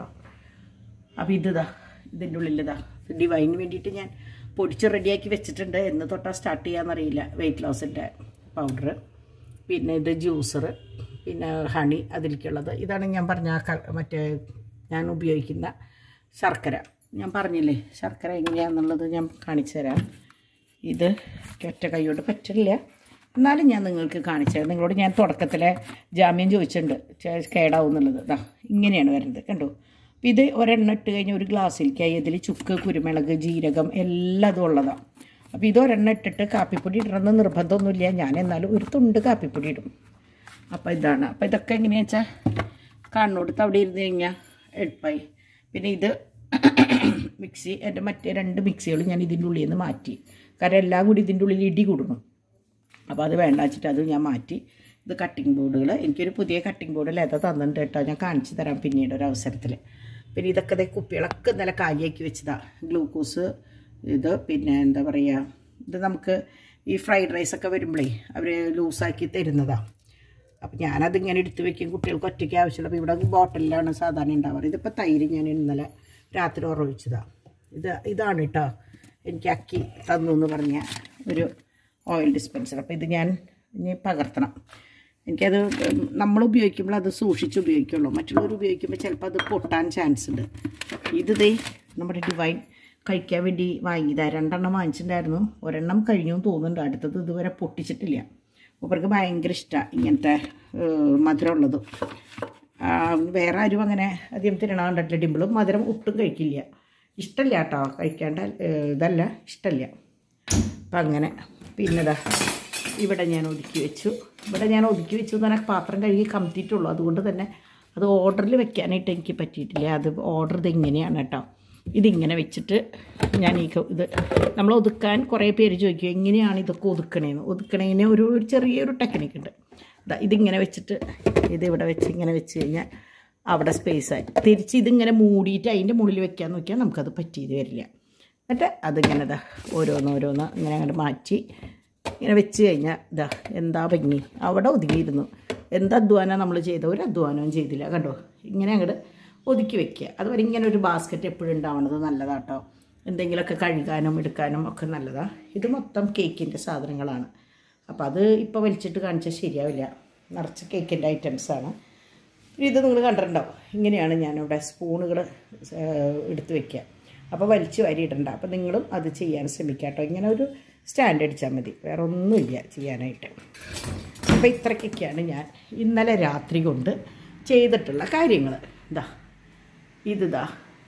A: അപ്പോൾ ഇതാ ഇതിൻ്റെ ഉള്ളിലിതാ ഡിവൈന് വേണ്ടിയിട്ട് ഞാൻ പൊടിച്ച് റെഡിയാക്കി വെച്ചിട്ടുണ്ട് എന്ന് തൊട്ടാ സ്റ്റാർട്ട് ചെയ്യാമെന്നറിയില്ല വെയിറ്റ് ലോസിൻ്റെ പൗഡർ പിന്നെ ഇത് ജ്യൂസർ പിന്നെ ഹണി അതിലേക്കുള്ളത് ഇതാണ് ഞാൻ പറഞ്ഞ ആ ക- മറ്റേ ഞാൻ ഉപയോഗിക്കുന്ന ശർക്കര ഞാൻ പറഞ്ഞില്ലേ ശർക്കര എങ്ങനെയാണെന്നുള്ളത് ഞാൻ കാണിച്ചു തരാം ഇത് ഒറ്റ കൈയോട് പറ്റില്ല എന്നാലും ഞാൻ നിങ്ങൾക്ക് കാണിച്ചു തരാം നിങ്ങളോട് ഞാൻ തുടക്കത്തിലെ ജാമ്യം ചോദിച്ചിട്ടുണ്ട് ചേ- കേടാവും എന്നുള്ളത് ഇതാ ഇങ്ങനെയാണ് വരുന്നത് കണ്ടോ അപ്പോൾ ഇത് ഒരെണ്ണം ഇട്ട് കഴിഞ്ഞാൽ ഒരു ഗ്ലാസ്സിലേക്കായി ഇതിൽ ചുക്ക് കുരുമുളക് ജീരകം എല്ലാതും ഉള്ളതാണ് അപ്പോൾ ഇത് ഒരെണ്ണം ഇട്ടിട്ട് കാപ്പിപ്പൊടി ഇടണമെന്ന് നിർബന്ധമൊന്നുമില്ല ഞാൻ എന്നാലും ഒരു തുണ്ട് കാപ്പിപ്പൊടി ഇടും അപ്പോൾ ഇതാണ് അപ്പോൾ ഇതൊക്കെ എങ്ങനെയാണെന്ന് വെച്ചാൽ കണ്ണോടുത്ത് അവിടെ ഇരുന്ന് കഴിഞ്ഞാൽ എളുപ്പമായി പിന്നെ ഇത് മിക്സി എൻ്റെ മറ്റേ രണ്ട് മിക്സികളും ഞാൻ ഇതിൻ്റെ ഉള്ളിൽ നിന്ന് മാറ്റി കാരണം എല്ലാം കൂടി ഇതിൻ്റെ ഉള്ളിൽ ഇടി കൊടുക്കണം അപ്പോൾ അത് വേണ്ട വെച്ചിട്ട് അത് ഞാൻ മാറ്റി ഇത് കട്ടിംഗ് ബോർഡുകൾ എനിക്കൊരു പുതിയ കട്ടിംഗ് ബോർഡ് ലെത തന്നിട്ടുണ്ട് കേട്ടോ ഞാൻ കാണിച്ചു തരാം പിന്നീട് ഒരു അവസരത്തിൽ പിന്നെ ഇതൊക്കെ ദേ കുപ്പികളൊക്കെ ഇന്നലെ കാലിയാക്കി വെച്ചതാ ഗ്ലൂക്കോസ് ഇത് പിന്നെ എന്താ പറയുക ഇത് നമുക്ക് ഈ ഫ്രൈഡ് റൈസൊക്കെ വരുമ്പോഴേ അവർ ലൂസാക്കി തരുന്നതാ അപ്പം ഞാനതിങ്ങനെ എടുത്ത് വെക്കും കുട്ടികൾക്ക് ഒറ്റയ്ക്ക് ആവശ്യമുള്ള അപ്പോൾ ഇവിടെ ബോട്ടിലാണ് സാധാരണ ഉണ്ടാവാറ് ഇതിപ്പോൾ തൈര് ഞാൻ ഇന്നലെ രാത്രി ഉറവിച്ചതാണ് ഇത് ഇതാണ് കേട്ടോ എനിക്ക് അക്കി തന്നു എന്ന് പറഞ്ഞ ഒരു ഓയിൽ ഡിസ്പെൻസർ അപ്പോൾ ഇത് ഞാൻ ഇനി പകർത്തണം എനിക്കത് നമ്മൾ ഉപയോഗിക്കുമ്പോൾ അത് സൂക്ഷിച്ച് ഉപയോഗിക്കുള്ളൂ മറ്റുള്ളവർ ഉപയോഗിക്കുമ്പോൾ ചിലപ്പോൾ അത് പൊട്ടാൻ ചാൻസ് ഉണ്ട് ഇത് ദേ നമ്മുടെ ഡിവൈൻ കഴിക്കാൻ വേണ്ടി വാങ്ങിയതാണ് രണ്ടെണ്ണം വാങ്ങിച്ചിട്ടുണ്ടായിരുന്നു ഒരെണ്ണം കഴിഞ്ഞു എന്ന് തോന്നുന്നുണ്ട് അടുത്തത് ഇതുവരെ പൊട്ടിച്ചിട്ടില്ല മൂപ്പർക്ക് ഭയങ്കര ഇഷ്ടമാണ് ഇങ്ങനത്തെ ഏഹ്, മധുരമുള്ളത് ആ, വേറെ ആരും അങ്ങനെ അധികം തിരണ കണ്ടിട്ടില്ല ഡിമ്പിളും മധുരം ഒട്ടും കഴിക്കില്ല ഇഷ്ടമില്ല കേട്ടോ കഴിക്കേണ്ട ഏഹ്, ഇതല്ല ഇഷ്ടമില്ല അപ്പം അങ്ങനെ പിന്നെതാ ഇവിടെ ഞാൻ ഒതുക്കി വെച്ചു ഇവിടെ ഞാൻ ഒതുക്കി വെച്ചു എന്ന് പറഞ്ഞാൽ പാത്രം കഴുകി കമത്തിയിട്ടുള്ളൂ അതുകൊണ്ട് തന്നെ അത് ഓർഡറിൽ വെക്കാനായിട്ട് എനിക്ക് പറ്റിയിട്ടില്ല അത് ഓർഡർ ഇത് ഇങ്ങനെയാണ് കേട്ടോ ഇതിങ്ങനെ വെച്ചിട്ട് ഞാൻ ഈ ക- ഇത് നമ്മൾ ഒതുക്കാൻ കുറേ പേര് ചോദിക്കും എങ്ങനെയാണ് ഇതൊക്കെ ഒതുക്കണേന്ന് ഒതുക്കണേന് ഒരു ഒരു ചെറിയൊരു ടെക്നിക്ക് ഉണ്ട് ദാ ഇതിങ്ങനെ വെച്ചിട്ട് ഇത് ഇവിടെ വെച്ച് ഇങ്ങനെ വെച്ച് കഴിഞ്ഞാൽ അവിടെ സ്പേസായി തിരിച്ച് ഇതിങ്ങനെ മൂടിയിട്ട് അതിൻ്റെ മുകളിൽ വെക്കാൻ നോക്കിയാൽ നമുക്കത് പറ്റിയത് വരില്ല എന്നിട്ട് അതിങ്ങനെ ഇതാ ഓരോന്നോരോന്ന് ഇങ്ങനെ അങ്ങോട്ട് മാറ്റി ഇങ്ങനെ വെച്ച് കഴിഞ്ഞാൽ ഇതാ എന്താ ഭംഗി അവിടെ ഒതുങ്ങിയിരുന്നു എന്ത് അധ്വാനം നമ്മൾ ചെയ്ത ഒരു അധ്വാനവും ചെയ്തില്ല കണ്ടോ ഇങ്ങനെ അങ്ങോട്ട് ഒതുക്കി വെക്കുക അതുവരെ ഇങ്ങനെ ഒരു ബാസ്ക്കറ്റ് എപ്പോഴും ഉണ്ടാവണത് നല്ലതാട്ടോ എന്തെങ്കിലുമൊക്കെ കഴുകാനും എടുക്കാനും ഒക്കെ നല്ലതാണ് ഇത് മൊത്തം കേക്കിൻ്റെ സാധനങ്ങളാണ് അപ്പോൾ അത് ഇപ്പോൾ വലിച്ചിട്ട് കാണിച്ചാൽ ശരിയാവില്ല നിറച്ച് കേക്കിൻ്റെ ഐറ്റംസാണ് ഇത് നിങ്ങൾ കണ്ടിട്ടുണ്ടാവും ഇങ്ങനെയാണ് ഞാനിവിടെ സ്പൂണുകൾ എടുത്ത് വെക്കുക അപ്പോൾ വലിച്ച് വാരിയിടണ്ട അപ്പോൾ നിങ്ങളും അത് ചെയ്യാൻ ശ്രമിക്കുക കേട്ടോ ഇങ്ങനെ ഒരു സ്റ്റാൻഡ് അടിച്ചാൽ മതി വേറെ ഒന്നുമില്ല ചെയ്യാനായിട്ട് അപ്പോൾ ഇത്രയ്ക്കൊക്കെയാണ് ഞാൻ ഇന്നലെ രാത്രി കൊണ്ട് ചെയ്തിട്ടുള്ള കാര്യങ്ങൾ ഇതാ ഇതിതാ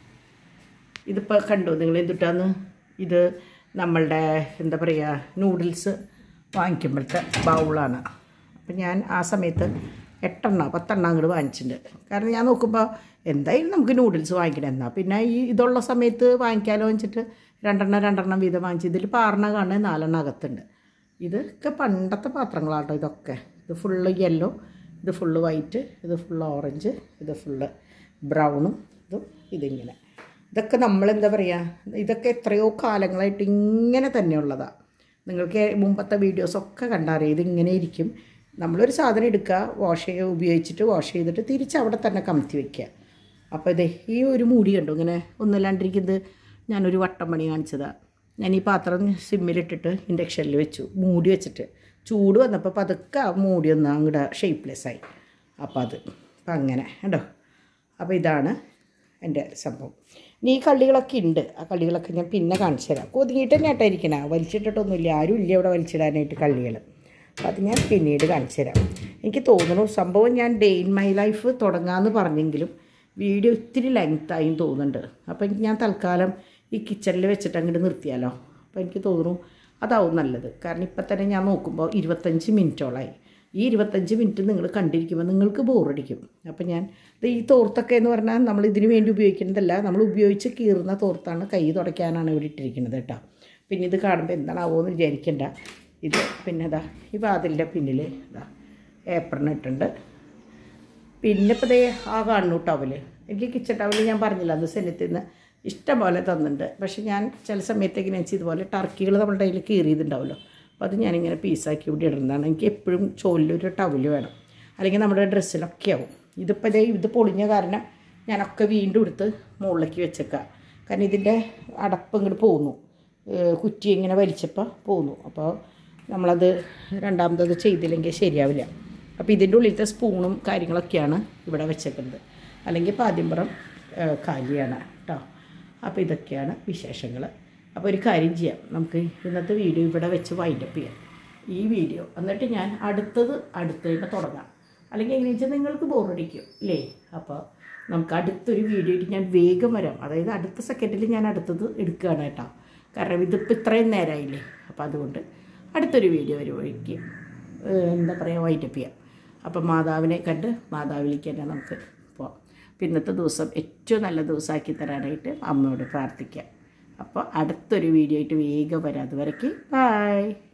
A: ഇതിപ്പോൾ കണ്ടു നിങ്ങൾ എന്തുട്ടാന്ന് ഇത് നമ്മളുടെ എന്താ പറയുക നൂഡിൽസ് വാങ്ങിക്കുമ്പോഴത്തെ ബൗളാണ് അപ്പം ഞാൻ ആ സമയത്ത് എട്ടെണ്ണം പത്തെണ്ണം അങ്ങോട്ട് വാങ്ങിച്ചിട്ടുണ്ട് കാരണം ഞാൻ നോക്കുമ്പോൾ എന്തായാലും നമുക്ക് നൂഡിൽസ് വാങ്ങിക്കണം എന്നാൽ പിന്നെ ഈ ഇതുള്ള സമയത്ത് വാങ്ങിക്കാമല്ലോ വെച്ചിട്ട് രണ്ടെണ്ണം രണ്ടെണ്ണം വീതം വാങ്ങിച്ച് ഇതിൽ പാറണ കാണുന്നത് നാലെണ്ണം അകത്തുണ്ട് ഇതൊക്കെ പണ്ടത്തെ പാത്രങ്ങളാട്ടോ ഇതൊക്കെ ഇത് ഫുള്ള് യെല്ലോ ഇത് ഫുള്ള് വൈറ്റ് ഇത് ഫുള്ള് ഓറഞ്ച് ഇത് ഫുള്ള് ബ്രൗണും ഇതും ഇതിങ്ങനെ ഇതൊക്കെ നമ്മളെന്താ പറയുക ഇതൊക്കെ എത്രയോ കാലങ്ങളായിട്ട് ഇങ്ങനെ തന്നെയുള്ളതാണ് നിങ്ങൾക്ക് മുമ്പത്തെ വീഡിയോസൊക്കെ കണ്ടറിയാം ഇതിങ്ങനെ ഇരിക്കും നമ്മളൊരു സാധനം എടുക്കുക വാഷ് ചെയ്യുക ഉപയോഗിച്ചിട്ട് വാഷ് ചെയ്തിട്ട് തിരിച്ച് അവിടെ തന്നെ കമത്തി വെക്കുക അപ്പോൾ ഇതേ ഈ ഒരു മൂടി കണ്ടു ഇങ്ങനെ ഒന്നുമില്ലാണ്ടിരിക്കുന്നത് ഞാനൊരു വട്ടം പണി കാണിച്ചതാണ് ഞാൻ ഈ പാത്രം സിമ്മിലിട്ടിട്ട് ഇൻഡക്ഷനിൽ വെച്ചു മൂടി വെച്ചിട്ട് ചൂട് വന്നപ്പോൾ പതുക്കെ ആ മൂടി ഒന്ന് അങ്ങോട്ട് ഷേപ്പ്ലെസ് ആയി അപ്പോൾ അത് അപ്പം അങ്ങനെ കണ്ടോ അപ്പോൾ ഇതാണ് എൻ്റെ സംഭവം ഇനി ഈ കള്ളികളൊക്കെ ഉണ്ട് ആ കള്ളികളൊക്കെ ഞാൻ പിന്നെ കാണിച്ചു തരാം ഒതുങ്ങിയിട്ട് തന്നെ ആട്ടാ ഇരിക്കണ വലിച്ചിട്ടിട്ടൊന്നുമില്ല ആരും ഇല്ല ഇവിടെ വലിച്ചിടാനായിട്ട് കള്ളികൾ അപ്പോൾ അത് ഞാൻ പിന്നീട് കാണിച്ചു തരാം എനിക്ക് തോന്നുന്നു സംഭവം ഞാൻ ഡേ ഇൻ മൈ ലൈഫ് തുടങ്ങാമെന്ന് പറഞ്ഞെങ്കിലും വീഡിയോ ഇത്തിരി ലെങ്ത്തായും തോന്നുന്നുണ്ട് അപ്പോൾ എനിക്ക് ഞാൻ തൽക്കാലം ഈ കിച്ചണിൽ വെച്ചിട്ട് അങ്ങോട്ട് നിർത്തിയാലോ അപ്പോൾ എനിക്ക് തോന്നുന്നു അതാവും നല്ലത് കാരണം ഇപ്പം തന്നെ ഞാൻ നോക്കുമ്പോൾ ഇരുപത്തഞ്ച് മിനിറ്റോളായി ഈ ഇരുപത്തഞ്ച് മിനിറ്റ് നിങ്ങൾ കണ്ടിരിക്കുമ്പോൾ നിങ്ങൾക്ക് ബോറടിക്കും അപ്പം ഞാൻ ഇത് ഈ തോർത്തൊക്കെ എന്ന് പറഞ്ഞാൽ നമ്മൾ ഇതിന് വേണ്ടി ഉപയോഗിക്കുന്നതല്ല നമ്മൾ ഉപയോഗിച്ച് കീറുന്ന തോർത്താണ് കൈ തുടയ്ക്കാനാണ് ഇവിടെ ഇട്ടിരിക്കുന്നത് കേട്ടോ പിന്നെ ഇത് കാണുമ്പോൾ എന്താണാവോ എന്ന് വിചാരിക്കണ്ട ഇത് പിന്നെ ഇതാ ഈ വാതിലിൻ്റെ പിന്നിൽ ഇതാ ഏപ്രൺ ഇട്ടുണ്ട് പിന്നെ ഇപ്പോൾ ദേ ആ കാണുന്നു ടവല് എനിക്ക് കിച്ചൺ ടവല് ഞാൻ പറഞ്ഞില്ല അത് സെനത്തിൽ നിന്ന് ഇഷ്ടം പോലെ തന്നിട്ടുണ്ട് പക്ഷെ ഞാൻ ചില സമയത്തേക്ക് ഞാൻ ഇതുപോലെ ടർക്കികൾ നമ്മുടെ കയ്യിൽ കീറിയതുണ്ടാവുമല്ലോ അപ്പോൾ അത് ഞാനിങ്ങനെ പീസാക്കി ഇവിടെ ഇടുന്നതാണ് എനിക്ക് എപ്പോഴും ചോലിലൊരു ടവല് വേണം അല്ലെങ്കിൽ നമ്മുടെ ഡ്രസ്സിലൊക്കെ ആവും ഇതിപ്പോൾ ദേ ഇത് പൊളിഞ്ഞ കാരണം ഞാനൊക്കെ വീണ്ടും എടുത്ത് മുകളിലേക്ക് വെച്ചേക്കാം കാരണം ഇതിൻ്റെ അടപ്പ് ഇങ്ങോട്ട് പോകുന്നു ഏഹ് കുറ്റി ഇങ്ങനെ വലിച്ചപ്പോൾ പോകുന്നു അപ്പോൾ നമ്മളത് രണ്ടാമതത് ചെയ്തില്ലെങ്കിൽ ശരിയാവില്ല അപ്പോൾ ഇതിൻ്റെ ഉള്ളിലത്തെ സ്പൂണും കാര്യങ്ങളൊക്കെയാണ് ഇവിടെ വെച്ചേക്കുന്നത് അല്ലെങ്കിൽ പാദ്യമ്പുറം ഏഹ് കാലിയാണ് കേട്ടോ അപ്പോൾ ഇതൊക്കെയാണ് വിശേഷങ്ങൾ അപ്പോൾ ഒരു കാര്യം ചെയ്യാം നമുക്ക് ഇന്നത്തെ വീഡിയോ ഇവിടെ വെച്ച് വൈൻഡപ്പ് ചെയ്യാം ഈ വീഡിയോ എന്നിട്ട് ഞാൻ അടുത്തത് അടുത്തതിന് തുടങ്ങാം അല്ലെങ്കിൽ എങ്ങനെയാ വെച്ചാൽ നിങ്ങൾക്ക് ബോറടിക്കും ഇല്ലേ അപ്പോൾ നമുക്ക് അടുത്തൊരു വീഡിയോ ആയിട്ട് ഞാൻ വേഗം വരാം അതായത് അടുത്ത സെക്കൻഡിൽ ഞാൻ അടുത്തത് എടുക്കുകയാണ് കേട്ടോ കാരണം ഇതിപ്പോൾ ഇത്രയും നേരമായില്ലേ അപ്പോൾ അതുകൊണ്ട് അടുത്തൊരു വീഡിയോ വരുമ്പോഴേക്ക് ഏഹ് എന്താ പറയുക വൈൻഡപ്പ് ചെയ്യാം അപ്പം മാതാവിനെ കണ്ട് മാതാവിലേക്ക് തന്നെ നമുക്ക് പോവാം അപ്പം ഇന്നത്തെ ദിവസം ഏറ്റവും നല്ല ദിവസമാക്കി തരാനായിട്ട് അമ്മയോട് പ്രാർത്ഥിക്കാം അപ്പോൾ അടുത്തൊരു വീഡിയോ ആയിട്ട് വേഗം വരാം അതുവരയ്ക്ക് ബായ്